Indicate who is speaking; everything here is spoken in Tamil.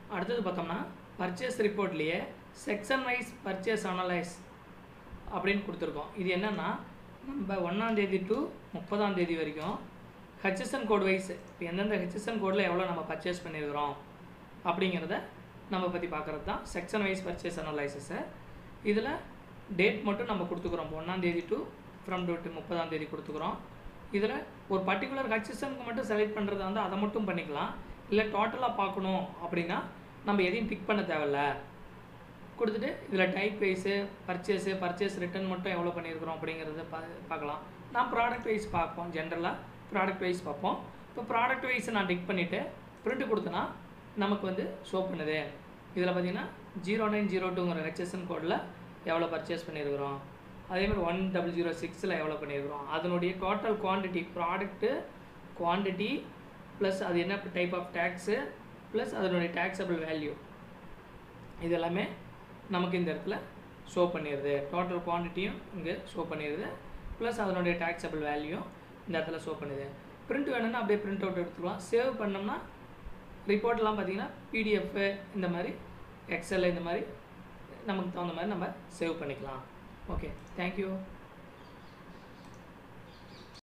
Speaker 1: அடுத்தது பார்த்தோம்னா பர்ச்சேஸ் ரிப்போர்ட்லேயே செக்ஷன் வைஸ் பர்ச்சேஸ் அனலைஸ் அப்படின்னு கொடுத்துருக்கோம் இது என்னென்னா நம்ம ஒன்றாந்தேதி டு முப்பதாம் தேதி வரைக்கும் ஹெச்எஸ்என் கோட் வைஸ் இப்போ எந்தெந்த ஹெச்எஸ்என் கோடில் எவ்வளோ நம்ம பர்ச்சேஸ் பண்ணியிருக்கிறோம் அப்படிங்கிறத நம்ம பற்றி பார்க்குறது தான் செக்ஷன் வைஸ் பர்ச்சேஸ் அனலைசஸை இதில் டேட் மட்டும் நம்ம கொடுத்துக்குறோம் ஒன்றாந்தேதி டு ஃப்ரம் டு முப்பதாம் தேதி கொடுத்துக்குறோம் இதில் ஒரு பர்டிகுலர் ஹெச்எஸ்எனுக்கு மட்டும் செலக்ட் பண்ணுறதா வந்து அதை மட்டும் பண்ணிக்கலாம் இல்லை டோட்டலாக பார்க்கணும் அப்படின்னா நம்ம எதையும் பிக் பண்ண தேவையில்ல கொடுத்துட்டு இதில் type wise purchase purchase return மட்டும் எவ்வளோ பண்ணியிருக்கிறோம் அப்படிங்கிறத பா பார்க்கலாம் நான் ப்ராடக்ட் வைஸ் பார்ப்போம் ஜென்ரலாக ப்ராடக்ட் வைஸ் பார்ப்போம் இப்போ ப்ராடக்ட் வைஸ் நான் டிக் பண்ணிவிட்டு பிரிண்ட் கொடுத்தனா நமக்கு வந்து ஷோ பண்ணுது இதில் பார்த்தீங்கன்னா ஜீரோ நைன் ஜீரோ டூங்கிற ஹெச்எஸ்என் கோடில் எவ்வளோ பர்ச்சேஸ் பண்ணியிருக்கிறோம் அதேமாதிரி ஒன் டபுள் ஜீரோ சிக்ஸில் எவ்வளோ பண்ணியிருக்கிறோம் அதனுடைய total quantity product quantity plus அது என்ன டைப் ஆஃப் டேக்ஸு ப்ளஸ் அதனுடைய டேக்ஸபிள் வேல்யூ இது எல்லாமே நமக்கு இந்த இடத்துல ஷோ பண்ணிடுது டோட்டல் குவான்டிட்டியும் இங்கே ஷோ பண்ணிடுது ப்ளஸ் அதனுடைய டேக்ஸபிள் வேல்யூ இந்த இடத்துல ஷோ பண்ணுது பிரிண்ட் வேணும்னா அப்படியே பிரிண்ட் அவுட் எடுத்துக்கலாம் சேவ் பண்ணோம்னா ரிப்போர்ட்லாம் பார்த்தீங்கன்னா பிடிஎஃப் இந்த மாதிரி எக்ஸல் இந்த மாதிரி நமக்கு தகுந்த மாதிரி நம்ம சேவ் பண்ணிக்கலாம் ஓகே தேங்க்யூ